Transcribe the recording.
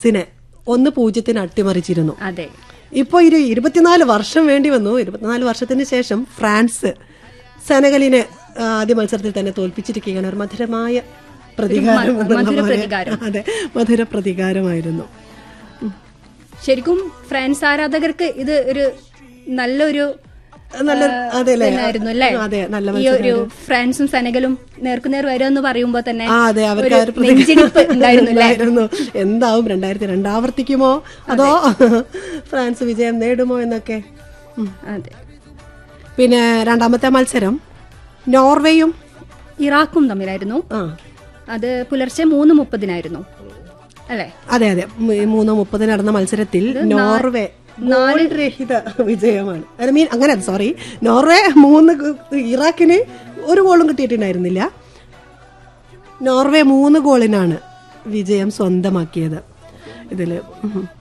സിനെ ഒന്ന് പൂജ്യത്തിന് അട്ടിമറിച്ചിരുന്നു അതെ ഇപ്പോൾ ഒരു ഇരുപത്തിനാല് വർഷം വേണ്ടി വന്നു ഇരുപത്തിനാല് വർഷത്തിന് ശേഷം ഫ്രാൻസ് സെനഗലിനെ ആ, ആദ്യ മത്സരത്തിൽ തന്നെ തോൽപ്പിച്ചിരിക്കുകയാണ് ഒരു മധുരമായ പ്രതികാരം എന്നുള്ള മധുര പോലെ. പ്രതികാരം. അതെ മധുര പ്രതികാരമായിരുന്നു ശരിക്കും ഫ്രാൻസ് ആരാധകർക്ക് ഇത് ഒരു നല്ലൊരു നല്ല അതെ അല്ലേ ആയിരുന്നു അല്ലേ അതെ നല്ല ഈ ഒരു ഫ്രാൻസും സെനഗലും നേർക്കുനേർ വരുമെന്ന് പറയുമ്പോ തന്നെ ആ അതെ അവർക്ക് ആ ഒരു ഒരു നെഞ്ചിടിപ്പ് ഉണ്ടായിരുന്നു അല്ലേ ഉണ്ടായിരുന്നു എന്താവും രണ്ടായിരത്തി രണ്ട് ആവർത്തിക്കുമോ അതോ ഫ്രാൻസ് വിജയം നേടുമോ എന്നൊക്കെ ഉം. അതെ പിന്നെ രണ്ടാമത്തെ മത്സരം നോർവേയും ഇറാഖും തമ്മിലായിരുന്നു ആ അത് പുലർച്ചെ മൂന്ന് മുപ്പതിനായിരുന്നു അല്ലേ അതെ അതെ മൂ- മൂന്ന് മുപ്പതിന് നടന്ന മത്സരത്തിൽ നോർവേ ഗോൾ രഹിത വിജയമാണ് ഐ മീൻ അങ്ങനെ സോറി നോർവേ മൂന്ന് ഗ- ഇറാഖിന് ഒരു ഗോളും കിട്ടിയിട്ടുണ്ടായിരുന്നില്ല നോർവേ മൂന്ന് ഗോളിനാണ് വിജയം സ്വന്തമാക്കിയത് ഇതില് ഉം.